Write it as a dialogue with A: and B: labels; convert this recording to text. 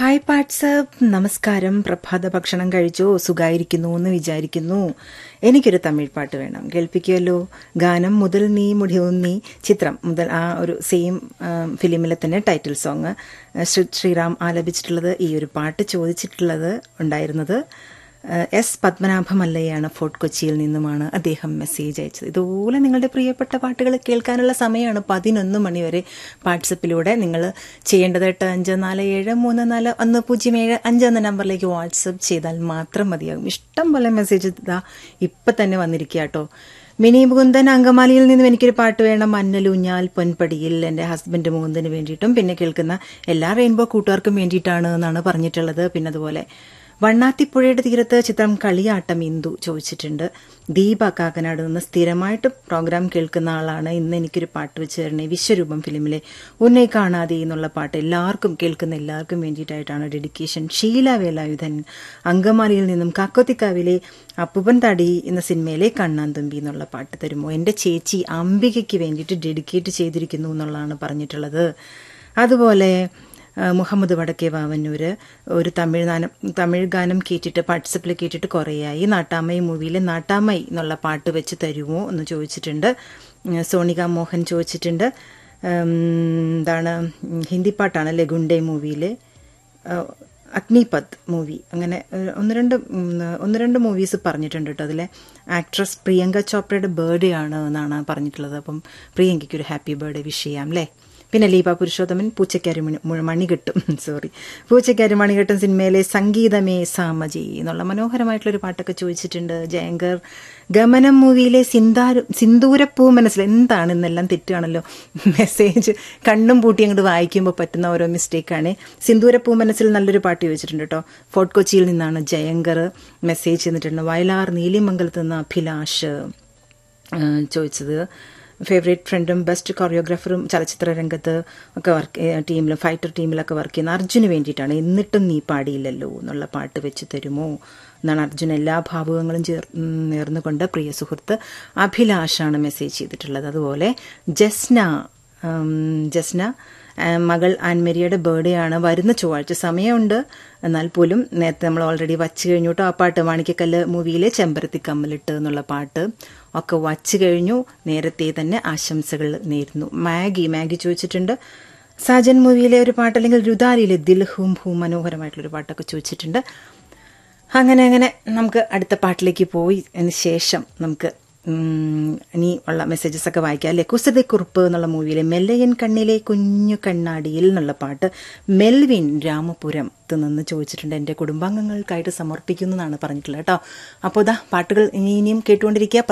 A: hi പാട്സപ്പ് നമസ്കാരം പ്രഭാത ഭക്ഷണം കഴിച്ചോ സുഖായിരിക്കുന്നു എന്ന് വിചാരിക്കുന്നു എനിക്കൊരു തമിഴ് പാട്ട് വേണം കേൾപ്പിക്കുമല്ലോ ഗാനം മുതൽ നീ മുടിയും നീ ചിത്രം മുതൽ ആ ഒരു സെയിം ഫിലിമിലെ തന്നെ ടൈറ്റിൽ സോങ് ശ്രീ ശ്രീറാം ആലപിച്ചിട്ടുള്ളത് ഈ ഒരു പാട്ട് ചോദിച്ചിട്ടുള്ളത് ഉണ്ടായിരുന്നത് എസ് പത്മനാഭമല്ലയാണ് ഫോർട്ട് കൊച്ചിയിൽ നിന്നുമാണ് അദ്ദേഹം മെസ്സേജ് അയച്ചത് ഇതുപോലെ നിങ്ങളുടെ പ്രിയപ്പെട്ട പാട്ടുകൾ കേൾക്കാനുള്ള സമയമാണ് പതിനൊന്ന് മണിവരെ വാട്സപ്പിലൂടെ നിങ്ങൾ ചെയ്യേണ്ടത് എട്ട് അഞ്ച് നാല് ഏഴ് മൂന്ന് നാല് ഒന്ന് പൂജ്യം ഏഴ് അഞ്ച് എന്ന നമ്പറിലേക്ക് വാട്സപ്പ് ചെയ്താൽ മാത്രം മതിയാകും ഇഷ്ടം പോലെ മെസ്സേജ് ഇതാ ഇപ്പം തന്നെ വന്നിരിക്കുക കേട്ടോ മിനി മുകുന്ദൻ അങ്കമാലിയിൽ നിന്നും എനിക്കൊരു പാട്ട് വേണം മന്നലൂഞ്ഞാൽ പൊൻപടിയിൽ എൻ്റെ ഹസ്ബൻഡ് മുകുന്ദന് വേണ്ടിയിട്ടും പിന്നെ കേൾക്കുന്ന എല്ലാ റെയിൻബോ കൂട്ടുകാർക്കും വേണ്ടിയിട്ടാണ് എന്നാണ് പറഞ്ഞിട്ടുള്ളത് പിന്നെ അതുപോലെ വണ്ണാത്തിപ്പുഴയുടെ തീരത്ത് ചിത്രം കളിയാട്ടം ഇന്ദു ചോദിച്ചിട്ടുണ്ട് ദീപ കാക്കനാട് നിന്ന് സ്ഥിരമായിട്ട് പ്രോഗ്രാം കേൾക്കുന്ന ആളാണ് ഇന്ന് എനിക്കൊരു പാട്ട് വെച്ച് തരണേ വിശ്വരൂപം ഫിലിമിലെ ഉന്നെ കാണാതെ എന്നുള്ള പാട്ട് എല്ലാവർക്കും കേൾക്കുന്ന എല്ലാവർക്കും വേണ്ടിയിട്ടായിട്ടാണ് ഡെഡിക്കേഷൻ ഷീല വേലായുധൻ അങ്കമാലിയിൽ നിന്നും കാക്കോത്തിക്കാവിലെ അപ്പുപൻ തടി എന്ന സിനിമയിലെ കണ്ണാന്തുമ്പി എന്നുള്ള പാട്ട് തരുമോ എൻ്റെ ചേച്ചി അംബികയ്ക്ക് വേണ്ടിയിട്ട് ഡെഡിക്കേറ്റ് ചെയ്തിരിക്കുന്നു എന്നുള്ളതാണ് പറഞ്ഞിട്ടുള്ളത് അതുപോലെ മുഹമ്മദ് വടക്കേ വാവന്നൂര് ഒരു തമിഴ് ഗാനം തമിഴ് ഗാനം കേട്ടിട്ട് പാർട്ടിസിപ്പിൽ കേട്ടിട്ട് കുറേയായി നാട്ടാമൈ മൂവിയിലെ നാട്ടാമൈ എന്നുള്ള പാട്ട് വെച്ച് തരുമോ എന്ന് ചോദിച്ചിട്ടുണ്ട് സോണിക മോഹൻ ചോദിച്ചിട്ടുണ്ട് എന്താണ് ഹിന്ദി പാട്ടാണ് ലഗുണ്ടേ മൂവിയിലെ അഗ്നിപത് മൂവി അങ്ങനെ ഒന്ന് രണ്ട് ഒന്ന് രണ്ട് മൂവീസ് പറഞ്ഞിട്ടുണ്ട് കേട്ടോ അതിലെ ആക്ട്രസ് പ്രിയങ്ക ചോപ്രയുടെ ബർത്ത്ഡേ ആണ് എന്നാണ് പറഞ്ഞിട്ടുള്ളത് അപ്പം പ്രിയങ്കയ്ക്ക് ഒരു ഹാപ്പി ബർത്ത്ഡേ വിഷ് ചെയ്യാം അല്ലേ പിന്നെ ലീപ പുരുഷോത്തമൻ പൂച്ചക്കാരി മണികെട്ടും സോറി പൂച്ചക്കാരി മണികെട്ടും സിനിമയിലെ സംഗീതമേ സാമജി എന്നുള്ള മനോഹരമായിട്ടുള്ളൊരു പാട്ടൊക്കെ ചോദിച്ചിട്ടുണ്ട് ജയങ്കർ ഗമനം മൂവിയിലെ സിന്ദാരു സിന്ദൂരപ്പൂ മനസ്സിൽ എന്താണ് ഇന്നെല്ലാം തെറ്റാണല്ലോ മെസ്സേജ് കണ്ണും പൂട്ടി അങ്ങോട്ട് വായിക്കുമ്പോൾ പറ്റുന്ന ഓരോ മിസ്റ്റേക്കാണ് സിന്ദൂരപ്പൂ മനസ്സിൽ നല്ലൊരു പാട്ട് ചോദിച്ചിട്ടുണ്ട് കേട്ടോ ഫോർട്ട് കൊച്ചിയിൽ നിന്നാണ് ജയങ്കർ മെസ്സേജ് ചെയ്തിട്ടുണ്ട് വയലാർ നീലിമംഗലത്ത് നിന്ന് അഭിലാഷ് ചോദിച്ചത് ഫേവറേറ്റ് ഫ്രണ്ടും ബെസ്റ്റ് കൊറിയോഗ്രാഫറും ചലച്ചിത്ര രംഗത്ത് ഒക്കെ വർക്ക് ടീമിലും ഫൈറ്റർ ടീമിലൊക്കെ വർക്ക് ചെയ്യുന്ന അർജുന് വേണ്ടിയിട്ടാണ് എന്നിട്ടും നീ പാടിയില്ലല്ലോ എന്നുള്ള പാട്ട് വെച്ച് തരുമോ എന്നാണ് അർജുൻ എല്ലാ ഭാവുകങ്ങളും ചേർ നേർന്നുകൊണ്ട് പ്രിയ സുഹൃത്ത് അഭിലാഷാണ് മെസ്സേജ് ചെയ്തിട്ടുള്ളത് അതുപോലെ ജസ്ന ജസ്ന മകൾ ആൻമരിയുടെ ബർത്ത്ഡേ ആണ് വരുന്ന ചൊവ്വാഴ്ച സമയമുണ്ട് എന്നാൽ പോലും നേരത്തെ നമ്മൾ ഓൾറെഡി വച്ച് കഴിഞ്ഞിട്ടോ ആ പാട്ട് മാണിക്കക്കല്ല് മൂവിയിലെ ചെമ്പരത്തി കമ്മലിട്ട് എന്നുള്ള പാട്ട് ഒക്കെ വച്ച് കഴിഞ്ഞു നേരത്തെ തന്നെ ആശംസകൾ നേരുന്നു മാഗി മാഗി ചോദിച്ചിട്ടുണ്ട് സാജൻ മൂവിയിലെ ഒരു പാട്ട് അല്ലെങ്കിൽ രുദാലിയിലെ ദിൽ ഹൂം ഹൂം മനോഹരമായിട്ടുള്ളൊരു പാട്ടൊക്കെ ചോദിച്ചിട്ടുണ്ട് അങ്ങനെ അങ്ങനെ നമുക്ക് അടുത്ത പാട്ടിലേക്ക് പോയി അതിന് ശേഷം നമുക്ക് ഇനി ഉള്ള മെസ്സേജസ് ഒക്കെ വായിക്കാം അല്ലെ കുസൃതിക്കുറുപ്പ് എന്നുള്ള മൂവിയിലെ മെല്ലയൻ കണ്ണിലെ കുഞ്ഞു കണ്ണാടിയിൽ എന്നുള്ള പാട്ട് മെൽവിൻ രാമപുരം നിന്ന് ചോദിച്ചിട്ടുണ്ട് എൻ്റെ കുടുംബാംഗങ്ങൾക്കായിട്ട് സമർപ്പിക്കുന്നു എന്നാണ് പറഞ്ഞിട്ടുള്ളത് കേട്ടോ അപ്പോൾ ഇതാ പാട്ടുകൾ ഇനി ഇനിയും കേട്ടുകൊണ്ടിരിക്കുക